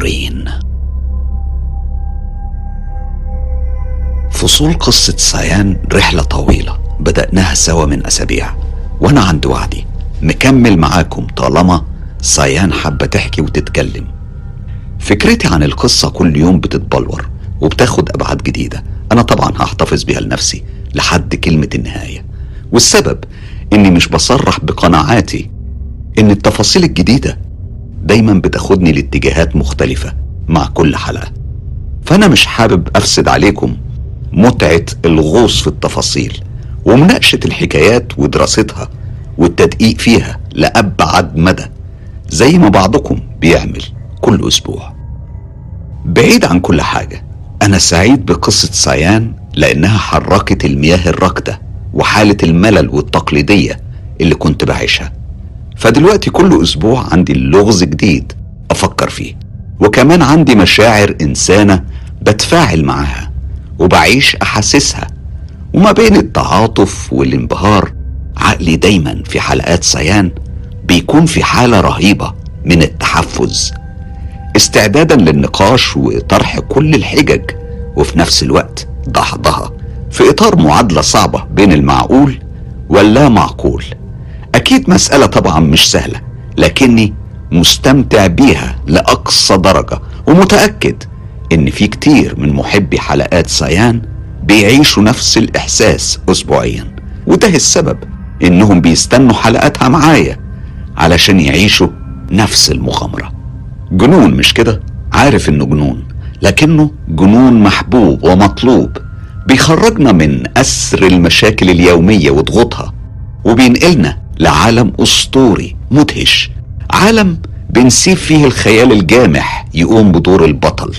الآخرين فصول قصة سيان رحلة طويلة بدأناها سوا من أسابيع وأنا عند وعدي مكمل معاكم طالما سيان حابة تحكي وتتكلم فكرتي عن القصة كل يوم بتتبلور وبتاخد أبعاد جديدة أنا طبعا هحتفظ بيها لنفسي لحد كلمة النهاية والسبب إني مش بصرح بقناعاتي إن التفاصيل الجديدة دايما بتاخدني لاتجاهات مختلفة مع كل حلقة فأنا مش حابب أفسد عليكم متعة الغوص في التفاصيل ومناقشة الحكايات ودراستها والتدقيق فيها لأبعد مدى زي ما بعضكم بيعمل كل أسبوع بعيد عن كل حاجة أنا سعيد بقصة سيان لأنها حركت المياه الراكدة وحالة الملل والتقليدية اللي كنت بعيشها فدلوقتي كل أسبوع عندي لغز جديد أفكر فيه وكمان عندي مشاعر إنسانة بتفاعل معاها وبعيش أحاسيسها وما بين التعاطف والانبهار عقلي دايما في حلقات سيان بيكون في حالة رهيبة من التحفز استعدادا للنقاش وطرح كل الحجج وفي نفس الوقت ضحضها في إطار معادلة صعبة بين المعقول واللا معقول أكيد مسألة طبعا مش سهلة لكني مستمتع بيها لأقصى درجة ومتأكد إن في كتير من محبي حلقات سيان بيعيشوا نفس الإحساس أسبوعيا وده السبب إنهم بيستنوا حلقاتها معايا علشان يعيشوا نفس المغامرة جنون مش كده؟ عارف إنه جنون لكنه جنون محبوب ومطلوب بيخرجنا من أسر المشاكل اليومية وضغوطها وبينقلنا لعالم أسطوري مدهش عالم بنسيب فيه الخيال الجامح يقوم بدور البطل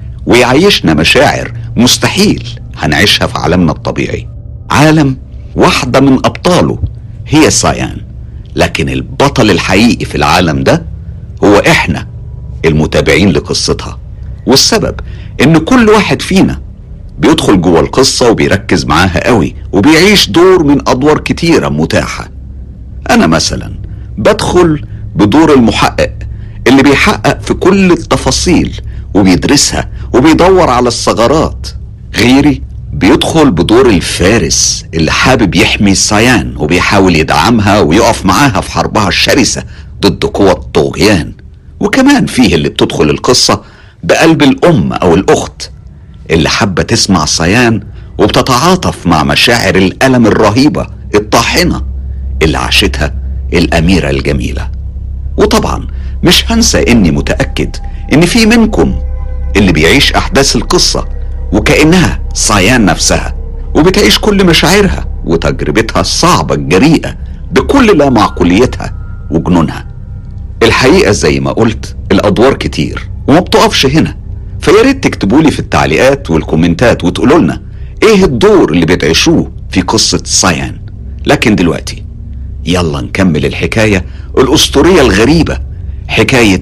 ويعيشنا مشاعر مستحيل هنعيشها في عالمنا الطبيعي عالم واحدة من أبطاله هي سايان لكن البطل الحقيقي في العالم ده هو إحنا المتابعين لقصتها والسبب إن كل واحد فينا بيدخل جوه القصة وبيركز معاها قوي وبيعيش دور من أدوار كتيرة متاحة أنا مثلا بدخل بدور المحقق اللي بيحقق في كل التفاصيل وبيدرسها وبيدور على الثغرات غيري بيدخل بدور الفارس اللي حابب يحمي سايان وبيحاول يدعمها ويقف معاها في حربها الشرسة ضد قوى الطغيان وكمان فيه اللي بتدخل القصة بقلب الأم أو الأخت اللي حابة تسمع سيان وبتتعاطف مع مشاعر الألم الرهيبة الطاحنة اللي عاشتها الأميرة الجميلة وطبعا مش هنسى إني متأكد إن في منكم اللي بيعيش أحداث القصة وكأنها سيان نفسها وبتعيش كل مشاعرها وتجربتها الصعبة الجريئة بكل لا معقوليتها وجنونها الحقيقة زي ما قلت الأدوار كتير وما بتقفش هنا فيا ريت تكتبوا لي في التعليقات والكومنتات وتقولوا لنا ايه الدور اللي بتعيشوه في قصة سايان لكن دلوقتي يلا نكمل الحكاية الأسطورية الغريبة حكاية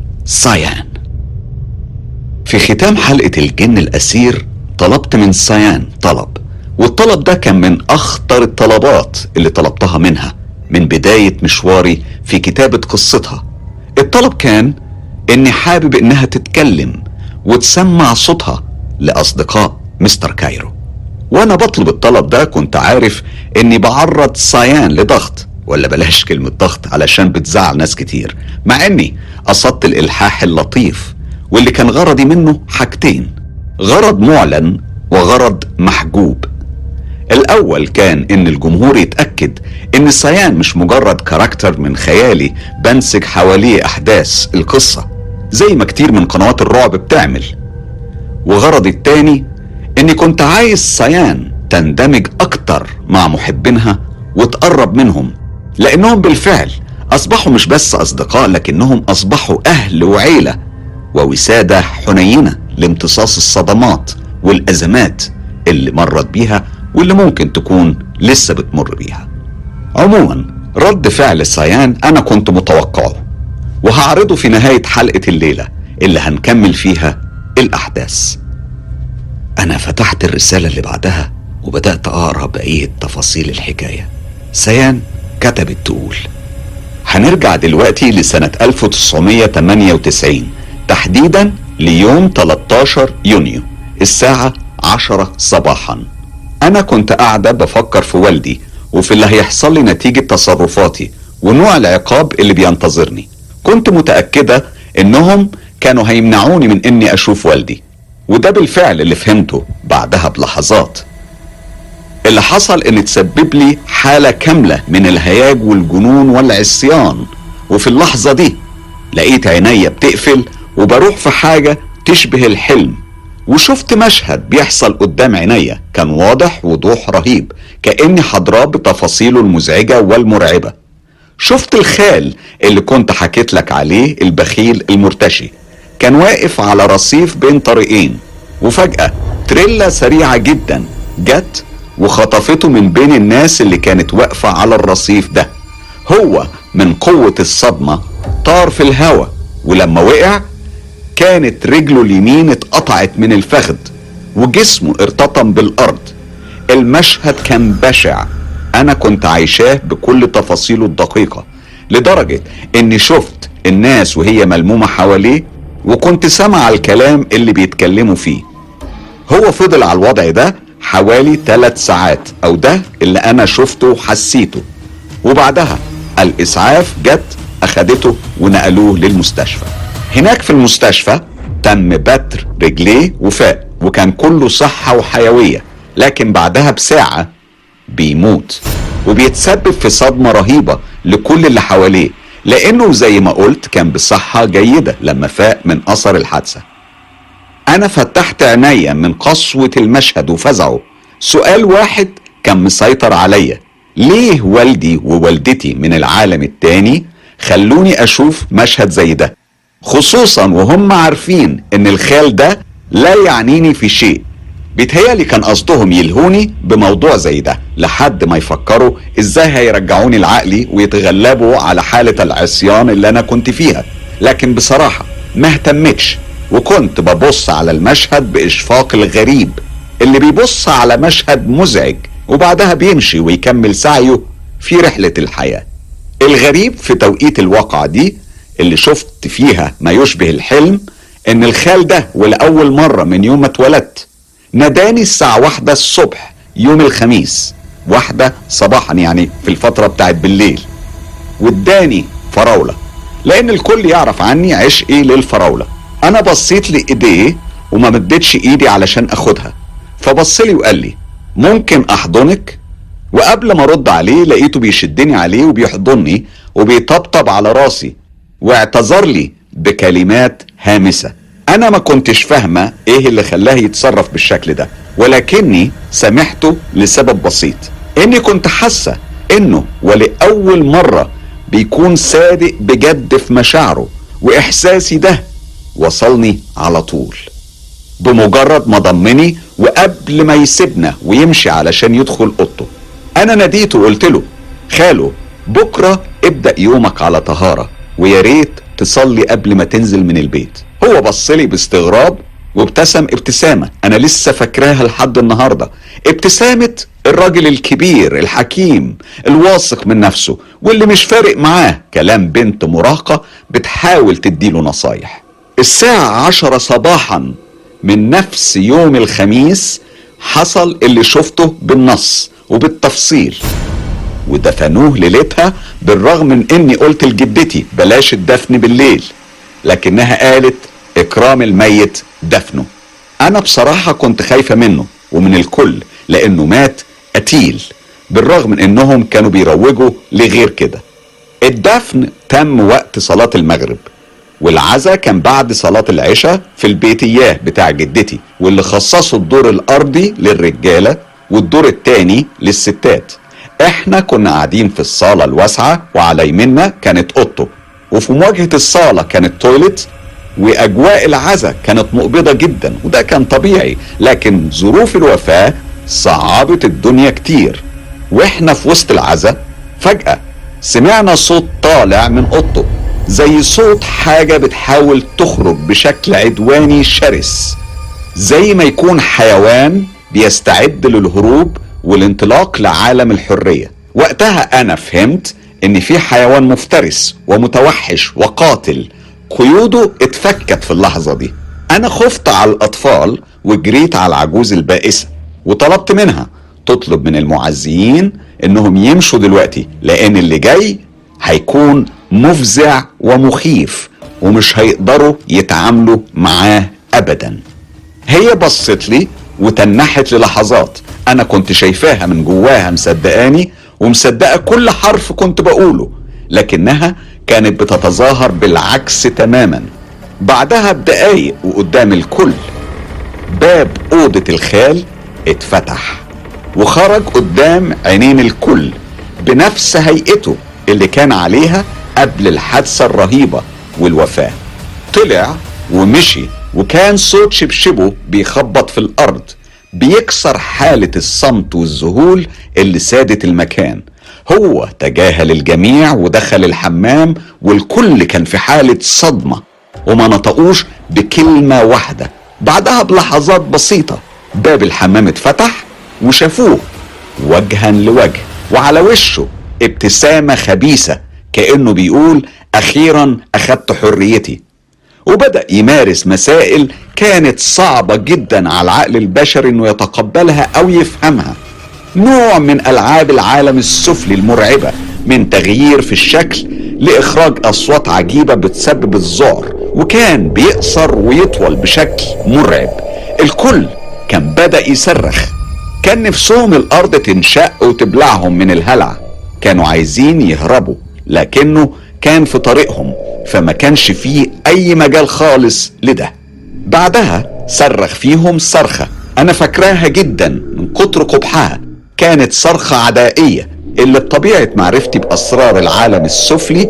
سايان في ختام حلقة الجن الأسير طلبت من سايان طلب والطلب ده كان من أخطر الطلبات اللي طلبتها منها من بداية مشواري في كتابة قصتها الطلب كان إني حابب إنها تتكلم وتسمع صوتها لأصدقاء مستر كايرو وأنا بطلب الطلب ده كنت عارف إني بعرض سايان لضغط ولا بلاش كلمة ضغط علشان بتزعل ناس كتير مع إني قصدت الإلحاح اللطيف واللي كان غرضي منه حاجتين غرض معلن وغرض محجوب الأول كان إن الجمهور يتأكد إن سيان مش مجرد كاركتر من خيالي بنسج حواليه أحداث القصة زي ما كتير من قنوات الرعب بتعمل وغرضي التاني إني كنت عايز سيان تندمج أكتر مع محبينها وتقرب منهم لأنهم بالفعل أصبحوا مش بس أصدقاء لكنهم أصبحوا أهل وعيلة ووسادة حنينة لامتصاص الصدمات والأزمات اللي مرت بيها واللي ممكن تكون لسه بتمر بيها عموما رد فعل سيان أنا كنت متوقعه وهعرضه في نهاية حلقة الليلة اللي هنكمل فيها الأحداث أنا فتحت الرسالة اللي بعدها وبدأت أقرأ بقية تفاصيل الحكاية سيان كتبت تقول هنرجع دلوقتي لسنة 1998 تحديدا ليوم 13 يونيو الساعة 10 صباحا أنا كنت قاعدة بفكر في والدي وفي اللي هيحصل لي نتيجة تصرفاتي ونوع العقاب اللي بينتظرني كنت متأكدة إنهم كانوا هيمنعوني من إني أشوف والدي وده بالفعل اللي فهمته بعدها بلحظات اللي حصل ان تسبب لي حالة كاملة من الهياج والجنون والعصيان وفي اللحظة دي لقيت عينيا بتقفل وبروح في حاجة تشبه الحلم وشفت مشهد بيحصل قدام عينيا كان واضح وضوح رهيب كأني حضراه بتفاصيله المزعجة والمرعبة شفت الخال اللي كنت حكيت لك عليه البخيل المرتشي كان واقف على رصيف بين طريقين وفجأة تريلا سريعة جدا جت وخطفته من بين الناس اللي كانت واقفة على الرصيف ده هو من قوة الصدمة طار في الهوا ولما وقع كانت رجله اليمين اتقطعت من الفخذ وجسمه ارتطم بالارض المشهد كان بشع انا كنت عايشاه بكل تفاصيله الدقيقة لدرجة اني شفت الناس وهي ملمومة حواليه وكنت سامع الكلام اللي بيتكلموا فيه هو فضل على الوضع ده حوالي ثلاث ساعات او ده اللي انا شفته وحسيته وبعدها الاسعاف جت اخدته ونقلوه للمستشفى هناك في المستشفى تم بتر رجليه وفاق وكان كله صحة وحيوية لكن بعدها بساعة بيموت وبيتسبب في صدمة رهيبة لكل اللي حواليه لانه زي ما قلت كان بصحة جيدة لما فاق من اثر الحادثة انا فتحت عينيا من قسوة المشهد وفزعه سؤال واحد كان مسيطر عليا ليه والدي ووالدتي من العالم التاني خلوني اشوف مشهد زي ده خصوصا وهم عارفين ان الخال ده لا يعنيني في شيء بيتهيألي كان قصدهم يلهوني بموضوع زي ده لحد ما يفكروا ازاي هيرجعوني لعقلي ويتغلبوا على حالة العصيان اللي انا كنت فيها لكن بصراحة ما اهتمتش وكنت ببص على المشهد بإشفاق الغريب اللي بيبص على مشهد مزعج وبعدها بيمشي ويكمل سعيه في رحلة الحياة الغريب في توقيت الواقعة دي اللي شفت فيها ما يشبه الحلم ان الخال ده ولأول مرة من يوم ما اتولدت ناداني الساعة واحدة الصبح يوم الخميس واحدة صباحا يعني في الفترة بتاعت بالليل واداني فراولة لان الكل يعرف عني عشقي للفراولة انا بصيت لايديه وما مدتش ايدي علشان اخدها فبص لي وقال لي ممكن احضنك وقبل ما ارد عليه لقيته بيشدني عليه وبيحضني وبيطبطب على راسي واعتذر لي بكلمات هامسه انا ما كنتش فاهمه ايه اللي خلاه يتصرف بالشكل ده ولكني سامحته لسبب بسيط اني كنت حاسه انه ولاول مره بيكون صادق بجد في مشاعره واحساسي ده وصلني على طول بمجرد ما ضمني وقبل ما يسيبنا ويمشي علشان يدخل اوضته انا ناديته وقلت له خاله بكره ابدا يومك على طهاره ويا ريت تصلي قبل ما تنزل من البيت هو بص لي باستغراب وابتسم ابتسامه انا لسه فاكراها لحد النهارده ابتسامه الراجل الكبير الحكيم الواثق من نفسه واللي مش فارق معاه كلام بنت مراهقه بتحاول تديله نصايح الساعه عشرة صباحا من نفس يوم الخميس حصل اللي شفته بالنص وبالتفصيل ودفنوه ليلتها بالرغم من اني قلت لجدتي بلاش الدفن بالليل لكنها قالت اكرام الميت دفنه انا بصراحة كنت خايفة منه ومن الكل لانه مات قتيل بالرغم من انهم كانوا بيروجوا لغير كده الدفن تم وقت صلاة المغرب والعزا كان بعد صلاة العشاء في البيتياه بتاع جدتي واللي خصصوا الدور الأرضي للرجالة والدور التاني للستات احنا كنا قاعدين في الصالة الواسعة وعلى يمنا كانت اوضته وفي مواجهة الصالة كانت تويلت واجواء العزا كانت مقبضة جدا وده كان طبيعي لكن ظروف الوفاة صعبت الدنيا كتير واحنا في وسط العزا فجأة سمعنا صوت طالع من اوضته زي صوت حاجة بتحاول تخرج بشكل عدواني شرس زي ما يكون حيوان بيستعد للهروب والانطلاق لعالم الحرية وقتها أنا فهمت إن في حيوان مفترس ومتوحش وقاتل قيوده اتفكت في اللحظة دي أنا خفت على الأطفال وجريت على العجوز البائسة وطلبت منها تطلب من المعزيين إنهم يمشوا دلوقتي لأن اللي جاي هيكون مفزع ومخيف ومش هيقدروا يتعاملوا معاه أبدا هي بصت لي وتنحت للحظات أنا كنت شايفاها من جواها مصدقاني ومصدقة كل حرف كنت بقوله لكنها كانت بتتظاهر بالعكس تماما بعدها بدقايق وقدام الكل باب أوضة الخال اتفتح وخرج قدام عينين الكل بنفس هيئته اللي كان عليها قبل الحادثة الرهيبة والوفاة طلع ومشي وكان صوت شبشبه بيخبط في الأرض بيكسر حالة الصمت والذهول اللي سادت المكان هو تجاهل الجميع ودخل الحمام والكل كان في حالة صدمة وما نطقوش بكلمة واحدة بعدها بلحظات بسيطة باب الحمام اتفتح وشافوه وجها لوجه وعلى وشه ابتسامة خبيثة كأنه بيقول أخيرا أخدت حريتي وبدأ يمارس مسائل كانت صعبة جدا على العقل البشري انه يتقبلها او يفهمها نوع من العاب العالم السفلي المرعبة من تغيير في الشكل لاخراج اصوات عجيبة بتسبب الذعر وكان بيقصر ويطول بشكل مرعب الكل كان بدأ يصرخ كان نفسهم الارض تنشق وتبلعهم من الهلع كانوا عايزين يهربوا لكنه كان في طريقهم فما كانش فيه اي مجال خالص لده بعدها صرخ فيهم صرخة انا فاكراها جدا من كتر قبحها كانت صرخة عدائية اللي بطبيعة معرفتي باسرار العالم السفلي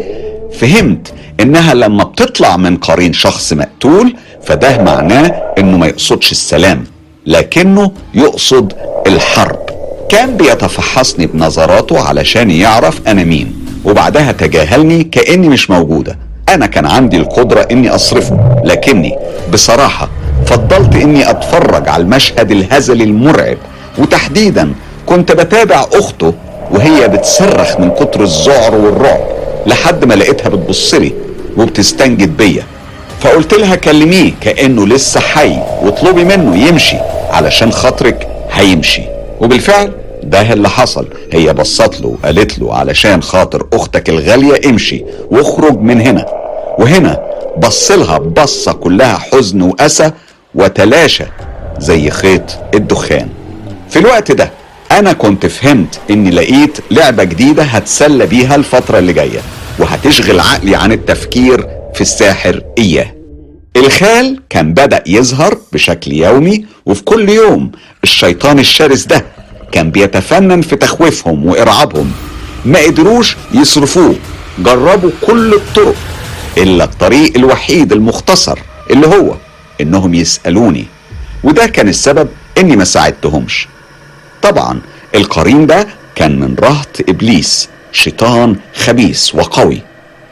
فهمت انها لما بتطلع من قرين شخص مقتول فده معناه انه ما يقصدش السلام لكنه يقصد الحرب كان بيتفحصني بنظراته علشان يعرف انا مين وبعدها تجاهلني كاني مش موجوده انا كان عندي القدره اني اصرفه لكني بصراحه فضلت اني اتفرج على المشهد الهزلي المرعب وتحديدا كنت بتابع اخته وهي بتصرخ من كتر الذعر والرعب لحد ما لقيتها بتبصلي وبتستنجد بيا فقلت لها كلميه كانه لسه حي واطلبي منه يمشي علشان خاطرك هيمشي وبالفعل ده اللي حصل هي بصت له وقالت له علشان خاطر اختك الغاليه امشي واخرج من هنا وهنا بصلها بصه كلها حزن واسى وتلاشى زي خيط الدخان في الوقت ده انا كنت فهمت اني لقيت لعبه جديده هتسلى بيها الفتره اللي جايه وهتشغل عقلي عن التفكير في الساحر اياه الخال كان بدأ يظهر بشكل يومي وفي كل يوم الشيطان الشرس ده كان بيتفنن في تخويفهم وإرعابهم ما قدروش يصرفوه جربوا كل الطرق إلا الطريق الوحيد المختصر اللي هو إنهم يسألوني وده كان السبب إني ما ساعدتهمش طبعا القرين ده كان من رهط إبليس شيطان خبيث وقوي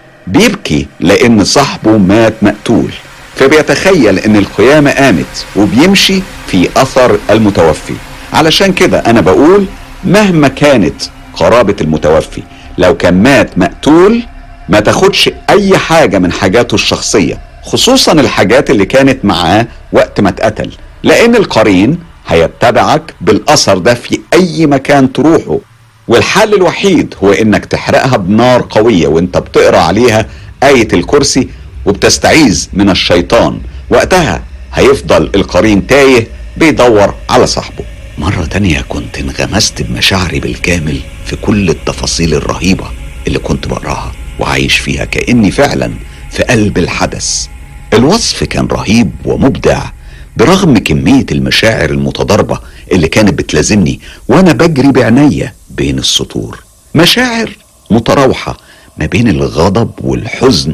بيبكي لأن صاحبه مات مقتول فبيتخيل ان القيامة قامت وبيمشي في اثر المتوفي علشان كده انا بقول مهما كانت قرابة المتوفي لو كان مات مقتول ما تاخدش اي حاجة من حاجاته الشخصية خصوصا الحاجات اللي كانت معاه وقت ما اتقتل لان القرين هيتبعك بالاثر ده في اي مكان تروحه والحل الوحيد هو انك تحرقها بنار قوية وانت بتقرا عليها آية الكرسي وبتستعيذ من الشيطان وقتها هيفضل القرين تايه بيدور على صاحبه مرة تانية كنت انغمست بمشاعري بالكامل في كل التفاصيل الرهيبة اللي كنت بقراها وعايش فيها كأني فعلا في قلب الحدث الوصف كان رهيب ومبدع برغم كمية المشاعر المتضاربة اللي كانت بتلازمني وانا بجري بعينيا بين السطور مشاعر متراوحة ما بين الغضب والحزن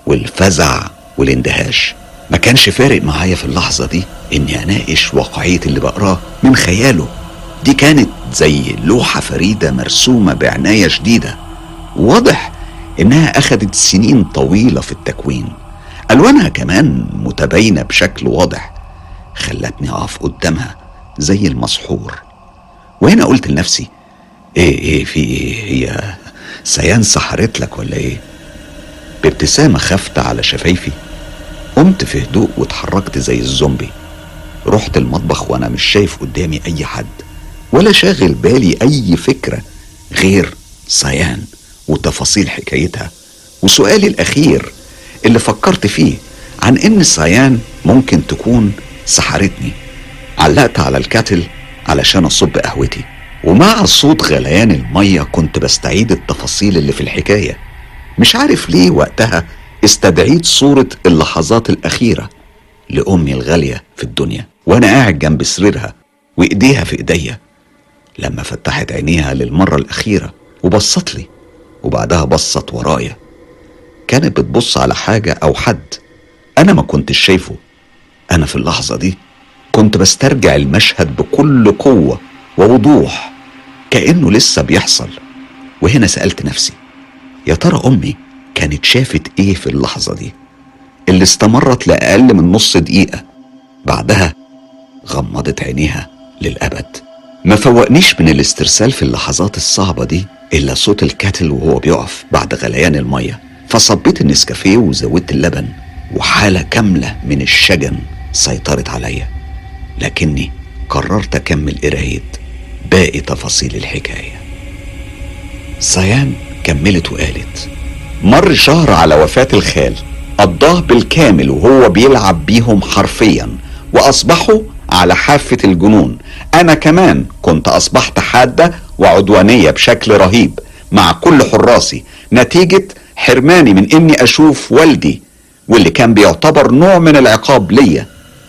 والفزع والاندهاش ما كانش فارق معايا في اللحظة دي اني اناقش واقعية اللي بقراه من خياله دي كانت زي لوحة فريدة مرسومة بعناية شديدة واضح انها اخدت سنين طويلة في التكوين الوانها كمان متباينة بشكل واضح خلتني اقف قدامها زي المسحور وهنا قلت لنفسي ايه ايه في ايه هي سيان سحرت لك ولا ايه بابتسامة خافتة على شفايفي قمت في هدوء واتحركت زي الزومبي رحت المطبخ وانا مش شايف قدامي اي حد ولا شاغل بالي اي فكرة غير صيان وتفاصيل حكايتها وسؤالي الاخير اللي فكرت فيه عن ان صيان ممكن تكون سحرتني علقت على الكاتل علشان اصب قهوتي ومع صوت غليان المية كنت بستعيد التفاصيل اللي في الحكاية مش عارف ليه وقتها استدعيت صورة اللحظات الأخيرة لأمي الغالية في الدنيا وأنا قاعد جنب سريرها وإيديها في إيديا لما فتحت عينيها للمرة الأخيرة وبصت لي وبعدها بصت ورايا كانت بتبص على حاجة أو حد أنا ما كنتش شايفه أنا في اللحظة دي كنت بسترجع المشهد بكل قوة ووضوح كأنه لسه بيحصل وهنا سألت نفسي يا ترى أمي كانت شافت إيه في اللحظة دي اللي استمرت لأقل من نص دقيقة بعدها غمضت عينيها للأبد ما فوقنيش من الاسترسال في اللحظات الصعبة دي إلا صوت الكاتل وهو بيقف بعد غليان المية فصبيت النسكافيه وزودت اللبن وحالة كاملة من الشجن سيطرت عليا لكني قررت أكمل قراية باقي تفاصيل الحكاية صيان كملت وقالت مر شهر على وفاة الخال قضاه بالكامل وهو بيلعب بيهم حرفيا وأصبحوا على حافة الجنون أنا كمان كنت أصبحت حادة وعدوانية بشكل رهيب مع كل حراسي نتيجة حرماني من إني أشوف والدي واللي كان بيعتبر نوع من العقاب ليا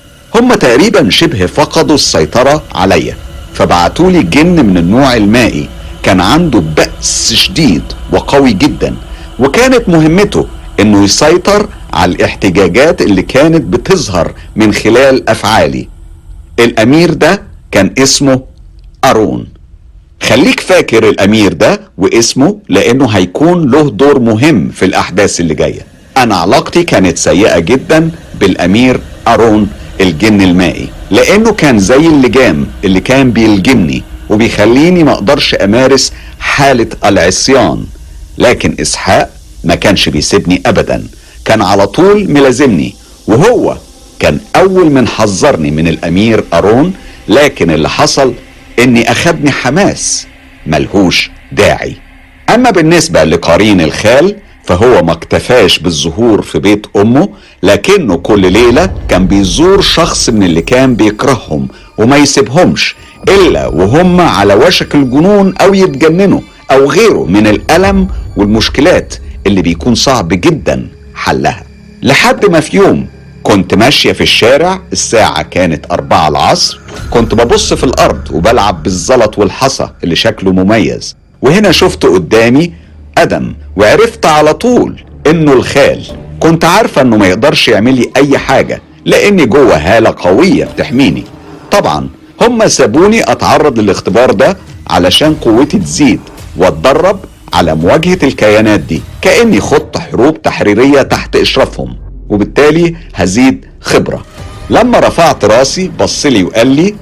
هم تقريبا شبه فقدوا السيطرة عليا فبعتولي جن من النوع المائي كان عنده بأس شديد وقوي جدا وكانت مهمته انه يسيطر على الاحتجاجات اللي كانت بتظهر من خلال افعالي الامير ده كان اسمه ارون خليك فاكر الامير ده واسمه لانه هيكون له دور مهم في الاحداث اللي جايه انا علاقتي كانت سيئه جدا بالامير ارون الجن المائي لانه كان زي اللجام اللي كان بيلجمني وبيخليني ما اقدرش امارس حاله العصيان لكن اسحاق ما كانش بيسيبني ابدا كان على طول ملازمني وهو كان اول من حذرني من الامير ارون لكن اللي حصل اني اخدني حماس ملهوش داعي اما بالنسبه لقرين الخال فهو ما اكتفاش بالظهور في بيت امه لكنه كل ليله كان بيزور شخص من اللي كان بيكرههم وما يسيبهمش الا وهم على وشك الجنون او يتجننوا او غيره من الالم والمشكلات اللي بيكون صعب جدا حلها لحد ما في يوم كنت ماشية في الشارع الساعة كانت أربعة العصر كنت ببص في الأرض وبلعب بالزلط والحصى اللي شكله مميز وهنا شفت قدامي أدم وعرفت على طول إنه الخال كنت عارفة إنه ما يقدرش يعمل لي أي حاجة لأني جوه هالة قوية بتحميني طبعا هم سابوني أتعرض للاختبار ده علشان قوتي تزيد واتدرب على مواجهة الكيانات دي كأني خضت حروب تحريرية تحت إشرافهم وبالتالي هزيد خبرة لما رفعت راسي بصلي وقال لي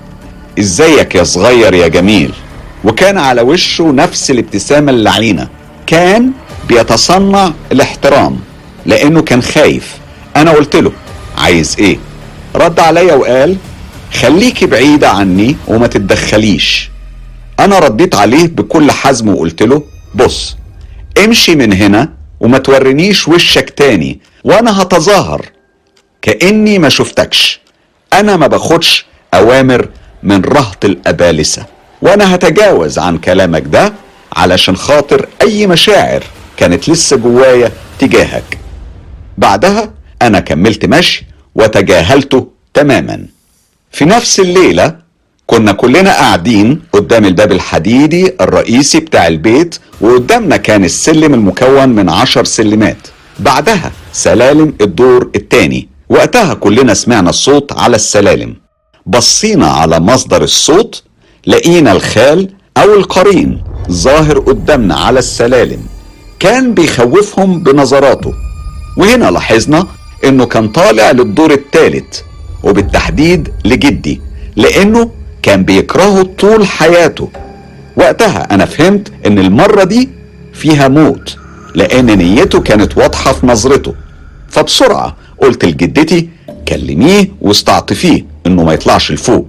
ازيك يا صغير يا جميل وكان على وشه نفس الابتسامة اللعينة كان بيتصنع الاحترام لانه كان خايف انا قلت له عايز ايه رد عليا وقال خليكي بعيدة عني وما تتدخليش انا رديت عليه بكل حزم وقلت له بص امشي من هنا وما تورينيش وشك تاني وانا هتظاهر كاني ما شفتكش انا ما باخدش اوامر من رهط الابالسه وانا هتجاوز عن كلامك ده علشان خاطر اي مشاعر كانت لسه جوايا تجاهك بعدها انا كملت مشي وتجاهلته تماما في نفس الليله كنا كلنا قاعدين قدام الباب الحديدي الرئيسي بتاع البيت وقدامنا كان السلم المكون من عشر سلمات بعدها سلالم الدور التاني وقتها كلنا سمعنا الصوت على السلالم بصينا على مصدر الصوت لقينا الخال او القرين ظاهر قدامنا على السلالم كان بيخوفهم بنظراته وهنا لاحظنا انه كان طالع للدور الثالث وبالتحديد لجدي لانه كان بيكرهه طول حياته وقتها انا فهمت ان المرة دي فيها موت لان نيته كانت واضحة في نظرته فبسرعة قلت لجدتي كلميه واستعطفيه انه ما يطلعش لفوق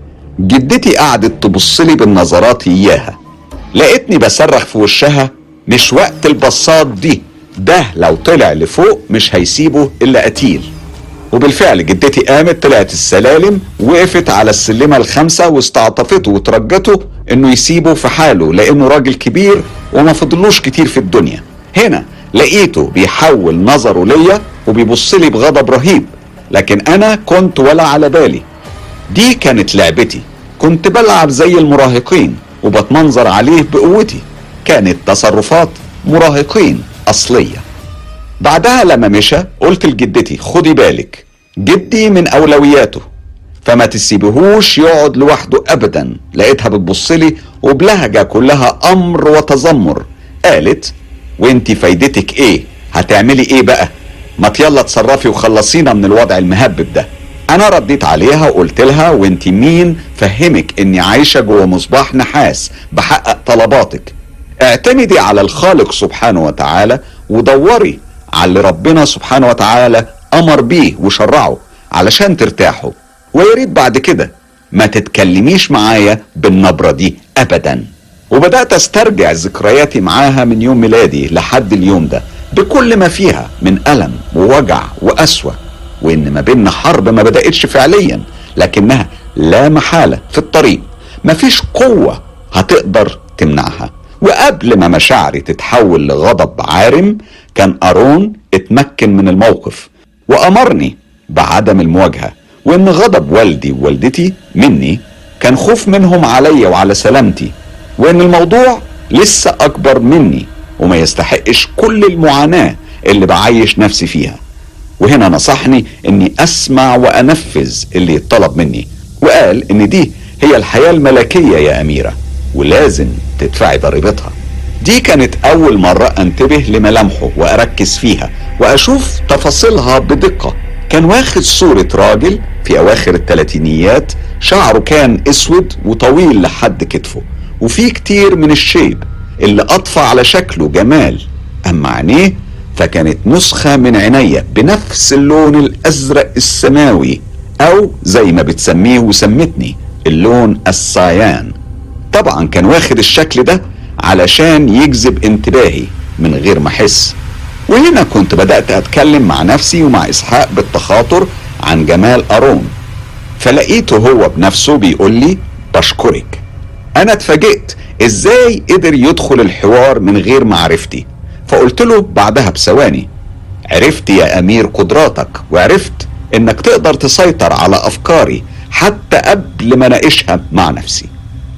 جدتي قعدت تبصلي بالنظرات اياها لقيتني بصرخ في وشها مش وقت البصات دي ده لو طلع لفوق مش هيسيبه الا قتيل وبالفعل جدتي قامت طلعت السلالم وقفت على السلمة الخامسة واستعطفته وترجته انه يسيبه في حاله لانه راجل كبير وما فضلوش كتير في الدنيا هنا لقيته بيحول نظره ليا وبيبص لي بغضب رهيب لكن انا كنت ولا على بالي دي كانت لعبتي كنت بلعب زي المراهقين وبتمنظر عليه بقوتي كانت تصرفات مراهقين اصليه بعدها لما مشى قلت لجدتي خدي بالك جدي من اولوياته فما تسيبهوش يقعد لوحده ابدا لقيتها بتبصلي وبلهجه كلها امر وتذمر قالت وانتي فايدتك ايه هتعملي ايه بقى ما يلا اتصرفي وخلصينا من الوضع المهبب ده انا رديت عليها وقلت لها وانت مين فهمك اني عايشه جوه مصباح نحاس بحقق طلباتك اعتمدي على الخالق سبحانه وتعالى ودوري على اللي ربنا سبحانه وتعالى امر بيه وشرعه علشان ترتاحوا ويا ريت بعد كده ما تتكلميش معايا بالنبره دي ابدا وبدات استرجع ذكرياتي معاها من يوم ميلادي لحد اليوم ده بكل ما فيها من الم ووجع وقسوه وان ما بيننا حرب ما بداتش فعليا لكنها لا محاله في الطريق مفيش قوه هتقدر تمنعها وقبل ما مشاعري تتحول لغضب عارم كان ارون اتمكن من الموقف وامرني بعدم المواجهه وان غضب والدي ووالدتي مني كان خوف منهم عليا وعلى سلامتي وان الموضوع لسه اكبر مني وما يستحقش كل المعاناه اللي بعيش نفسي فيها وهنا نصحني اني اسمع وانفذ اللي يطلب مني وقال ان دي هي الحياه الملكيه يا اميره ولازم تدفعي ضريبتها دي كانت اول مرة انتبه لملامحه واركز فيها واشوف تفاصيلها بدقة كان واخد صورة راجل في اواخر الثلاثينيات شعره كان اسود وطويل لحد كتفه وفيه كتير من الشيب اللي اضفى على شكله جمال اما عينيه فكانت نسخة من عينيا بنفس اللون الازرق السماوي او زي ما بتسميه وسمتني اللون الصيان طبعا كان واخد الشكل ده علشان يجذب انتباهي من غير ما احس وهنا كنت بدأت أتكلم مع نفسي ومع إسحاق بالتخاطر عن جمال أرون فلقيته هو بنفسه بيقول لي بشكرك أنا اتفاجئت إزاي قدر يدخل الحوار من غير معرفتي فقلت له بعدها بثواني عرفت يا أمير قدراتك وعرفت إنك تقدر تسيطر على أفكاري حتى قبل ما ناقشها مع نفسي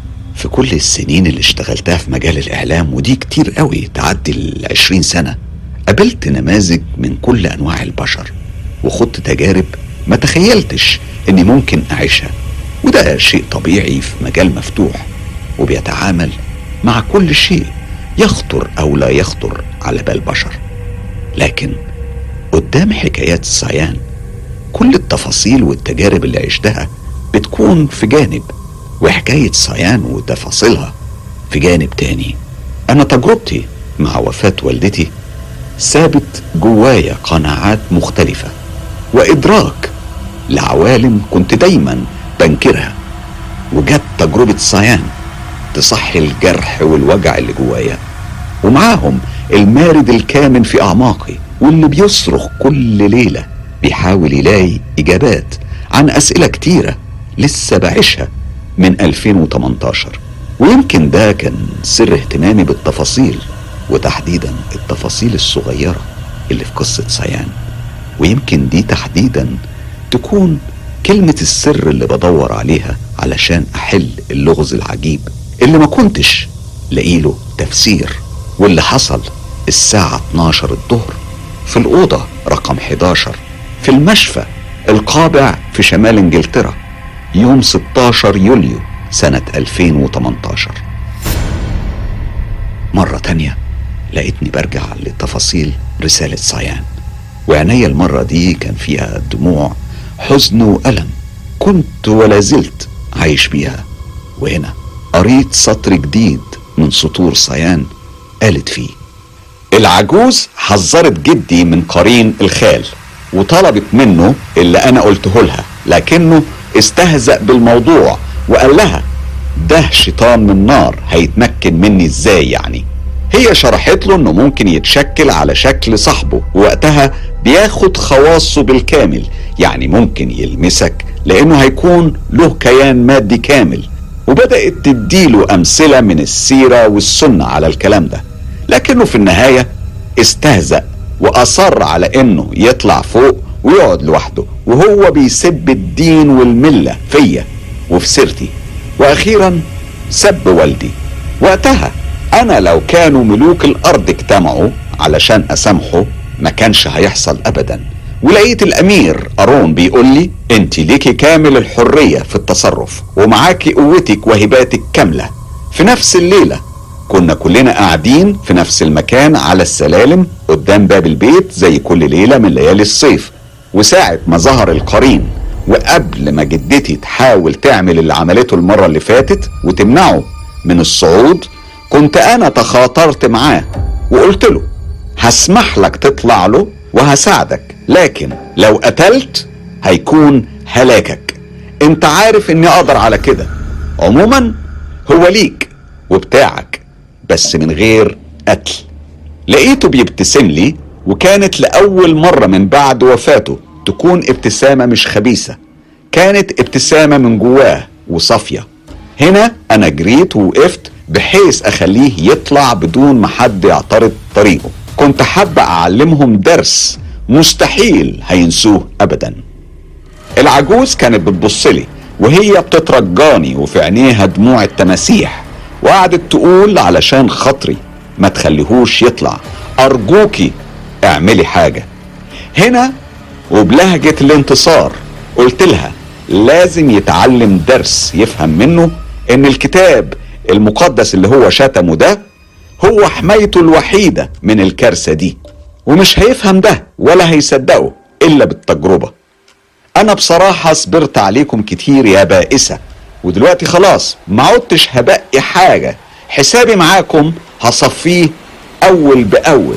في كل السنين اللي اشتغلتها في مجال الإعلام ودي كتير قوي تعدي العشرين سنة قابلت نماذج من كل أنواع البشر وخضت تجارب ما تخيلتش إني ممكن أعيشها وده شيء طبيعي في مجال مفتوح وبيتعامل مع كل شيء يخطر أو لا يخطر على بال بشر لكن قدام حكايات الصيان كل التفاصيل والتجارب اللي عشتها بتكون في جانب وحكاية صيان وتفاصيلها في جانب تاني أنا تجربتي مع وفاة والدتي سابت جوايا قناعات مختلفة وإدراك لعوالم كنت دايما بنكرها وجت تجربة صيان تصحي الجرح والوجع اللي جوايا ومعاهم المارد الكامن في أعماقي واللي بيصرخ كل ليلة بيحاول يلاقي إجابات عن أسئلة كتيرة لسه بعيشها من 2018 ويمكن ده كان سر اهتمامي بالتفاصيل وتحديدا التفاصيل الصغيرة اللي في قصة صيان ويمكن دي تحديدا تكون كلمة السر اللي بدور عليها علشان أحل اللغز العجيب اللي ما كنتش لاقيله تفسير واللي حصل الساعة 12 الظهر في الأوضة رقم 11 في المشفى القابع في شمال انجلترا يوم 16 يوليو سنة 2018 مرة تانية لقيتني برجع لتفاصيل رسالة صيان وعينيا المرة دي كان فيها دموع حزن وألم كنت ولا زلت عايش بيها وهنا قريت سطر جديد من سطور صيان قالت فيه العجوز حذرت جدي من قرين الخال وطلبت منه اللي انا قلته لها لكنه استهزأ بالموضوع وقال لها ده شيطان من نار هيتمكن مني ازاي يعني هي شرحت له انه ممكن يتشكل على شكل صاحبه ووقتها بياخد خواصه بالكامل يعني ممكن يلمسك لانه هيكون له كيان مادي كامل وبدأت تديله امثلة من السيرة والسنة على الكلام ده لكنه في النهاية استهزأ واصر على انه يطلع فوق ويقعد لوحده وهو بيسب الدين والملة فيا وفي سيرتي واخيرا سب والدي وقتها انا لو كانوا ملوك الارض اجتمعوا علشان اسامحه ما كانش هيحصل ابدا ولقيت الامير ارون بيقول لي انت ليكي كامل الحرية في التصرف ومعاكي قوتك وهباتك كاملة في نفس الليلة كنا كلنا قاعدين في نفس المكان على السلالم قدام باب البيت زي كل ليلة من ليالي الصيف وساعة ما ظهر القرين وقبل ما جدتي تحاول تعمل اللي عملته المرة اللي فاتت وتمنعه من الصعود كنت انا تخاطرت معاه وقلت له هسمح لك تطلع له وهساعدك لكن لو قتلت هيكون هلاكك انت عارف اني اقدر على كده عموما هو ليك وبتاعك بس من غير قتل لقيته بيبتسم لي وكانت لأول مرة من بعد وفاته تكون ابتسامة مش خبيثة كانت ابتسامة من جواه وصافية هنا أنا جريت ووقفت بحيث أخليه يطلع بدون ما حد يعترض طريقه كنت حابة أعلمهم درس مستحيل هينسوه أبدا العجوز كانت بتبصلي وهي بتترجاني وفي عينيها دموع التماسيح وقعدت تقول علشان خاطري ما تخليهوش يطلع أرجوكي اعملي حاجة هنا وبلهجة الانتصار قلت لها لازم يتعلم درس يفهم منه ان الكتاب المقدس اللي هو شتمه ده هو حمايته الوحيدة من الكارثة دي ومش هيفهم ده ولا هيصدقه الا بالتجربة انا بصراحة صبرت عليكم كتير يا بائسة ودلوقتي خلاص ما عدتش هبقي حاجة حسابي معاكم هصفيه اول باول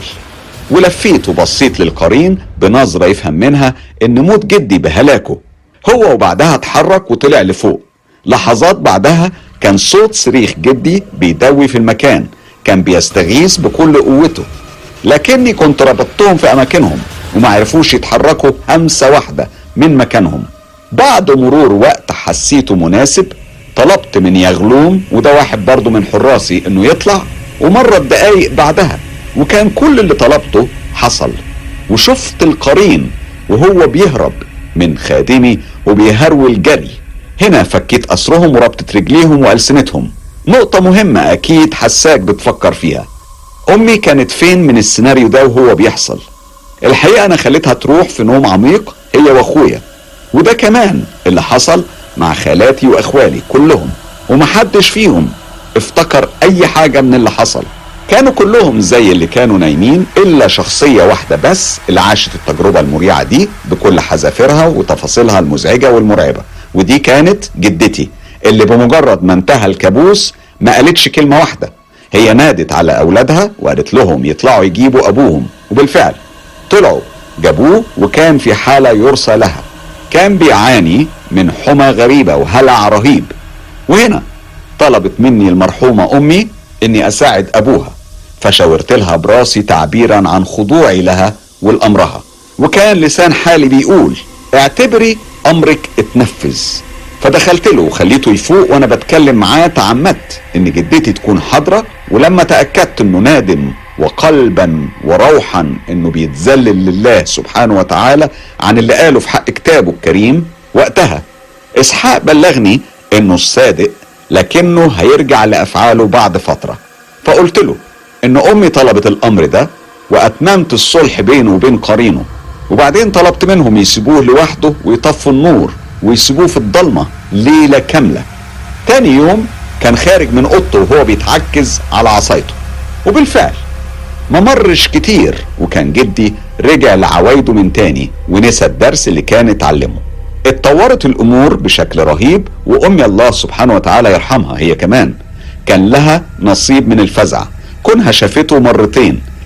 ولفيت وبصيت للقرين بنظرة يفهم منها ان موت جدي بهلاكه هو وبعدها اتحرك وطلع لفوق لحظات بعدها كان صوت صريخ جدي بيدوي في المكان كان بيستغيث بكل قوته لكني كنت ربطتهم في اماكنهم وما عرفوش يتحركوا همسة واحدة من مكانهم بعد مرور وقت حسيته مناسب طلبت من يغلوم وده واحد برضه من حراسي انه يطلع ومرت دقايق بعدها وكان كل اللي طلبته حصل وشفت القرين وهو بيهرب من خادمي وبيهرول جري هنا فكيت أسرهم وربطة رجليهم وألسنتهم نقطة مهمة أكيد حساك بتفكر فيها أمي كانت فين من السيناريو ده وهو بيحصل الحقيقة أنا خليتها تروح في نوم عميق هي وأخويا وده كمان اللي حصل مع خالاتي وأخوالي كلهم ومحدش فيهم افتكر أي حاجة من اللي حصل كانوا كلهم زي اللي كانوا نايمين الا شخصية واحدة بس اللي عاشت التجربة المريعة دي بكل حذافيرها وتفاصيلها المزعجة والمرعبة ودي كانت جدتي اللي بمجرد ما انتهى الكابوس ما قالتش كلمة واحدة هي نادت على اولادها وقالت لهم يطلعوا يجيبوا ابوهم وبالفعل طلعوا جابوه وكان في حالة يرثى لها كان بيعاني من حمى غريبة وهلع رهيب وهنا طلبت مني المرحومة امي اني اساعد ابوها فشاورت لها براسي تعبيرا عن خضوعي لها والامرها وكان لسان حالي بيقول اعتبري امرك اتنفذ فدخلت له وخليته يفوق وانا بتكلم معاه تعمدت ان جدتي تكون حاضره ولما تاكدت انه نادم وقلبا وروحا انه بيتذلل لله سبحانه وتعالى عن اللي قاله في حق كتابه الكريم وقتها اسحاق بلغني انه الصادق لكنه هيرجع لافعاله بعد فتره فقلت له ان امي طلبت الامر ده واتممت الصلح بينه وبين قرينه وبعدين طلبت منهم يسيبوه لوحده ويطفوا النور ويسيبوه في الضلمه ليله كامله تاني يوم كان خارج من اوضته وهو بيتعكز على عصايته وبالفعل ما مرش كتير وكان جدي رجع لعوايده من تاني ونسى الدرس اللي كان اتعلمه اتطورت الامور بشكل رهيب وامي الله سبحانه وتعالى يرحمها هي كمان كان لها نصيب من الفزع كونها شافته مرتين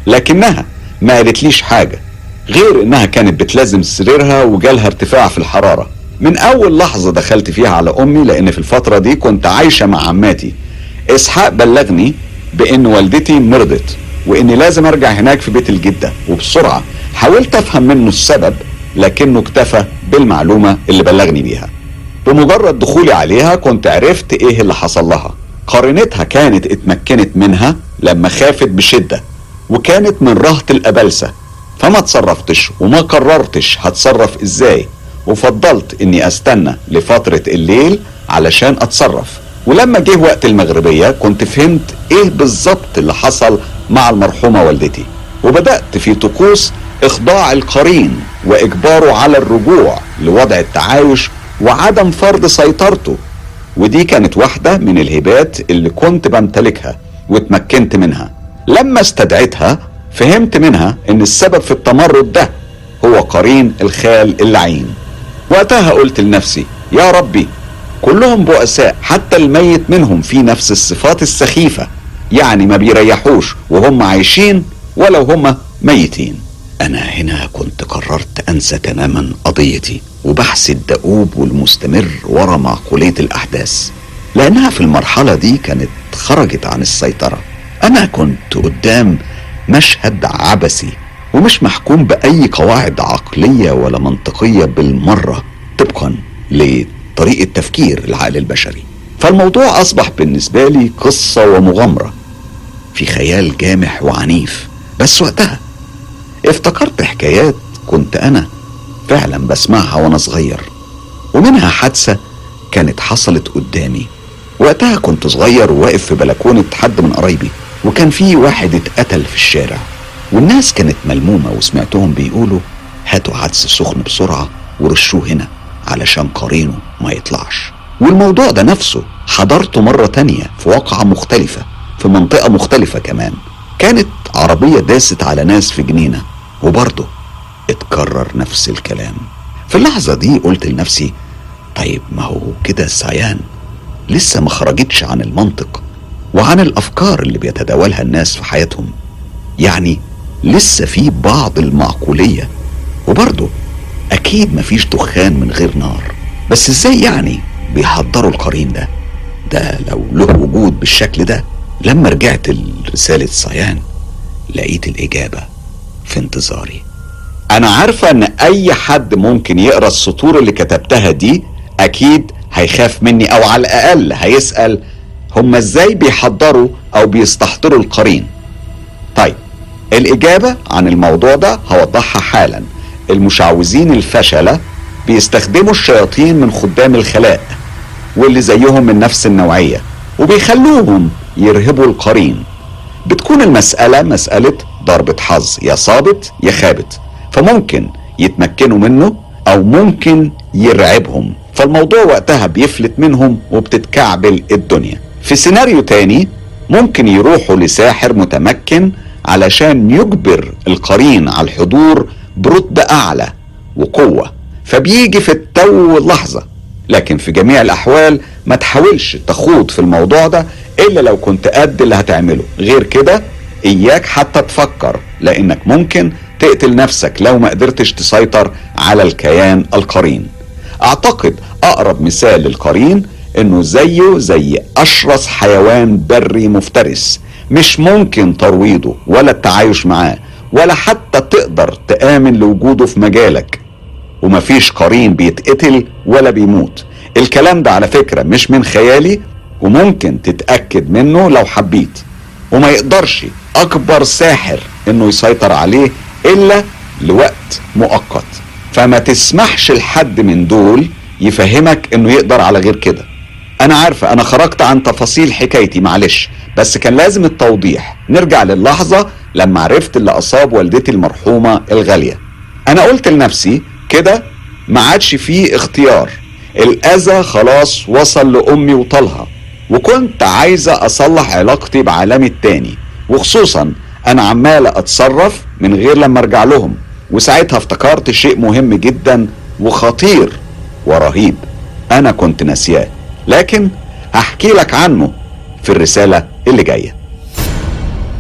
لكنها ما قالتليش حاجة غير انها كانت بتلازم سريرها وجالها ارتفاع في الحرارة من اول لحظة دخلت فيها على امي لان في الفترة دي كنت عايشة مع عماتي اسحاق بلغني بان والدتي مرضت واني لازم ارجع هناك في بيت الجدة وبسرعة حاولت افهم منه السبب لكنه اكتفى بالمعلومة اللي بلغني بيها بمجرد دخولي عليها كنت عرفت ايه اللي حصل لها قرينتها كانت اتمكنت منها لما خافت بشدة وكانت من رهط الأبلسة فما تصرفتش وما قررتش هتصرف ازاي وفضلت اني استنى لفترة الليل علشان اتصرف ولما جه وقت المغربية كنت فهمت ايه بالظبط اللي حصل مع المرحومة والدتي وبدأت في طقوس اخضاع القرين واجباره على الرجوع لوضع التعايش وعدم فرض سيطرته ودي كانت واحدة من الهبات اللي كنت بمتلكها واتمكنت منها لما استدعيتها فهمت منها ان السبب في التمرد ده هو قرين الخال اللعين وقتها قلت لنفسي يا ربي كلهم بؤساء حتى الميت منهم في نفس الصفات السخيفة يعني ما بيريحوش وهم عايشين ولو هم ميتين أنا هنا كنت قررت أنسى تماما قضيتي وبحث الدؤوب والمستمر ورا معقولية الأحداث لأنها في المرحلة دي كانت خرجت عن السيطرة أنا كنت قدام مشهد عبثي ومش محكوم بأي قواعد عقلية ولا منطقية بالمرة طبقا لطريقة تفكير العقل البشري فالموضوع أصبح بالنسبة لي قصة ومغامرة في خيال جامح وعنيف بس وقتها افتكرت حكايات كنت انا فعلا بسمعها وانا صغير ومنها حادثه كانت حصلت قدامي وقتها كنت صغير وواقف في بلكونه حد من قرايبي وكان في واحد اتقتل في الشارع والناس كانت ملمومه وسمعتهم بيقولوا هاتوا عدس سخن بسرعه ورشوه هنا علشان قرينه ما يطلعش والموضوع ده نفسه حضرته مرة تانية في واقعة مختلفة في منطقة مختلفة كمان كانت عربية داست على ناس في جنينة وبرضه اتكرر نفس الكلام في اللحظة دي قلت لنفسي طيب ما هو كده السعيان لسه ما خرجتش عن المنطق وعن الأفكار اللي بيتداولها الناس في حياتهم يعني لسه في بعض المعقولية وبرضه أكيد مفيش دخان من غير نار بس ازاي يعني بيحضروا القرين ده ده لو له وجود بالشكل ده لما رجعت لرسالة صيان لقيت الإجابة في انتظاري أنا عارفة إن أي حد ممكن يقرأ السطور اللي كتبتها دي أكيد هيخاف مني أو على الأقل هيسأل هما إزاي بيحضروا أو بيستحضروا القرين طيب الإجابة عن الموضوع ده هوضحها حالا المشعوذين الفشلة بيستخدموا الشياطين من خدام الخلاء واللي زيهم من نفس النوعية وبيخلوهم يرهبوا القرين بتكون المسألة مسألة ضربة حظ يا صابت يا خابت فممكن يتمكنوا منه أو ممكن يرعبهم فالموضوع وقتها بيفلت منهم وبتتكعبل الدنيا في سيناريو تاني ممكن يروحوا لساحر متمكن علشان يجبر القرين على الحضور برتبة أعلى وقوة فبيجي في التو اللحظة لكن في جميع الأحوال ما تحاولش تخوض في الموضوع ده إلا لو كنت قد اللي هتعمله غير كده إياك حتى تفكر لأنك ممكن تقتل نفسك لو ما قدرتش تسيطر على الكيان القرين أعتقد أقرب مثال للقرين إنه زيه زي أشرس حيوان بري مفترس مش ممكن ترويضه ولا التعايش معاه ولا حتى تقدر تآمن لوجوده في مجالك ومفيش قرين بيتقتل ولا بيموت الكلام ده على فكرة مش من خيالي وممكن تتأكد منه لو حبيت وما يقدرش أكبر ساحر إنه يسيطر عليه إلا لوقت مؤقت فما تسمحش لحد من دول يفهمك إنه يقدر على غير كده أنا عارفة أنا خرجت عن تفاصيل حكايتي معلش بس كان لازم التوضيح نرجع للحظة لما عرفت اللي أصاب والدتي المرحومة الغالية أنا قلت لنفسي كده ما عادش فيه اختيار الأذى خلاص وصل لأمي وطلها وكنت عايزة أصلح علاقتي بعالمي التاني وخصوصا أنا عمالة أتصرف من غير لما أرجع لهم وساعتها افتكرت شيء مهم جدا وخطير ورهيب أنا كنت ناسياه لكن هحكي لك عنه في الرسالة اللي جاية أنا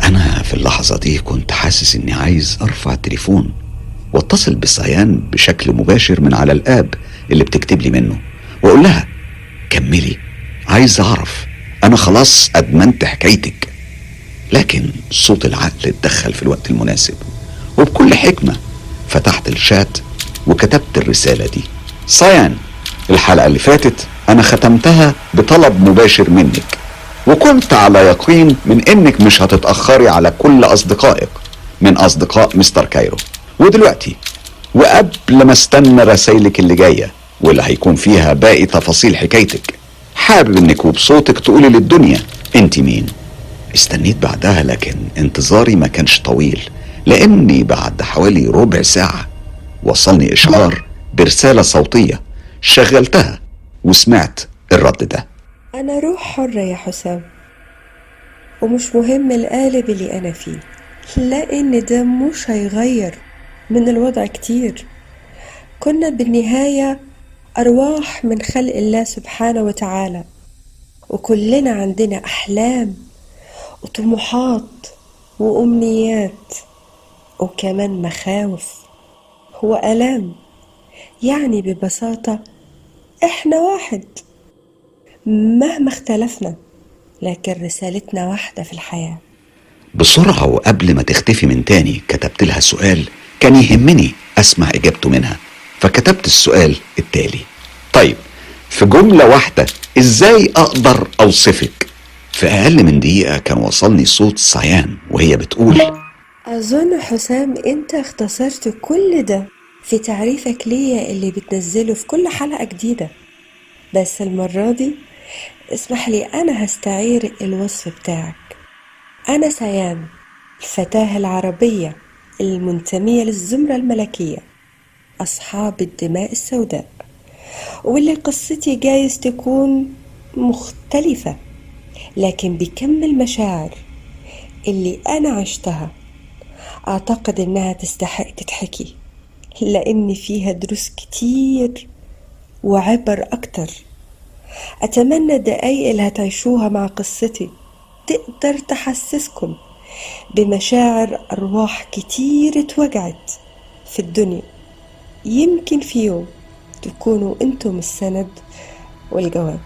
في اللحظة دي كنت حاسس إني عايز أرفع التليفون واتصل بصيان بشكل مباشر من على الآب اللي بتكتب لي منه وأقول لها كملي عايز أعرف أنا خلاص أدمنت حكايتك لكن صوت العقل اتدخل في الوقت المناسب وبكل حكمة فتحت الشات وكتبت الرسالة دي صيان الحلقة اللي فاتت أنا ختمتها بطلب مباشر منك وكنت على يقين من إنك مش هتتأخري على كل أصدقائك من أصدقاء مستر كايرو ودلوقتي وقبل ما استنى رسايلك اللي جاية واللي هيكون فيها باقي تفاصيل حكايتك حابب انك وبصوتك تقولي للدنيا انت مين استنيت بعدها لكن انتظاري ما كانش طويل لاني بعد حوالي ربع ساعة وصلني اشعار برسالة صوتية شغلتها وسمعت الرد ده أنا روح حرة يا حسام ومش مهم القالب اللي أنا فيه لأن ده مش هيغير من الوضع كتير كنا بالنهاية أرواح من خلق الله سبحانه وتعالى وكلنا عندنا أحلام وطموحات وأمنيات وكمان مخاوف وآلام يعني ببساطة إحنا واحد مهما اختلفنا لكن رسالتنا واحدة في الحياة بسرعة وقبل ما تختفي من تاني كتبت لها سؤال كان يهمني أسمع إجابته منها فكتبت السؤال التالي طيب في جملة واحدة إزاي أقدر أوصفك في أقل من دقيقة كان وصلني صوت صيان وهي بتقول أظن حسام أنت اختصرت كل ده في تعريفك ليا اللي بتنزله في كل حلقة جديدة بس المرة دي اسمح لي أنا هستعير الوصف بتاعك أنا سيان الفتاة العربية المنتمية للزمرة الملكية أصحاب الدماء السوداء واللي قصتي جايز تكون مختلفة لكن بكم المشاعر اللي أنا عشتها أعتقد إنها تستحق تتحكي لأن فيها دروس كتير وعبر أكتر أتمنى الدقايق اللي هتعيشوها مع قصتي تقدر تحسسكم بمشاعر أرواح كتير اتوجعت في الدنيا يمكن في يوم تكونوا انتم السند والجواب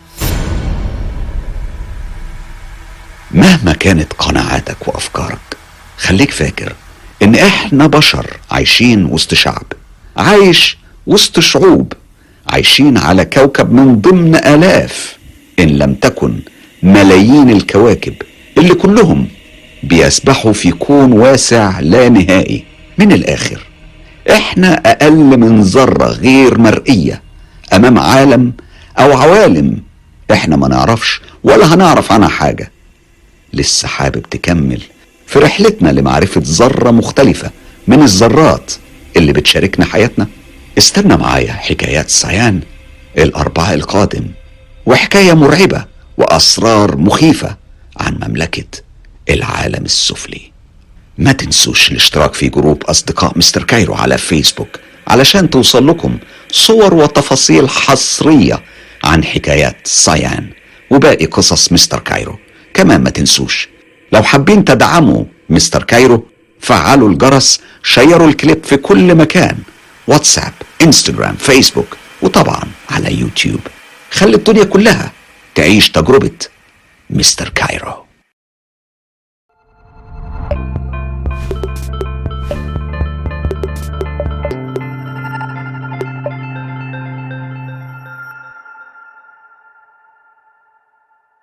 مهما كانت قناعاتك وأفكارك خليك فاكر إن إحنا بشر عايشين وسط شعب عايش وسط شعوب عايشين على كوكب من ضمن آلاف إن لم تكن ملايين الكواكب اللي كلهم بيسبحوا في كون واسع لا نهائي من الآخر احنا أقل من ذرة غير مرئية أمام عالم أو عوالم احنا ما نعرفش ولا هنعرف عنها حاجة لسه حابب تكمل في رحلتنا لمعرفة ذرة مختلفة من الذرات اللي بتشاركنا حياتنا استنى معايا حكايات سيان الأربعاء القادم وحكاية مرعبة وأسرار مخيفة عن مملكة العالم السفلي ما تنسوش الاشتراك في جروب أصدقاء مستر كايرو على فيسبوك علشان توصل لكم صور وتفاصيل حصرية عن حكايات سيان وباقي قصص مستر كايرو كمان ما تنسوش لو حابين تدعموا مستر كايرو فعلوا الجرس شيروا الكليب في كل مكان واتساب انستجرام فيسبوك وطبعا على يوتيوب خلي الدنيا كلها تعيش تجربة مستر كايرو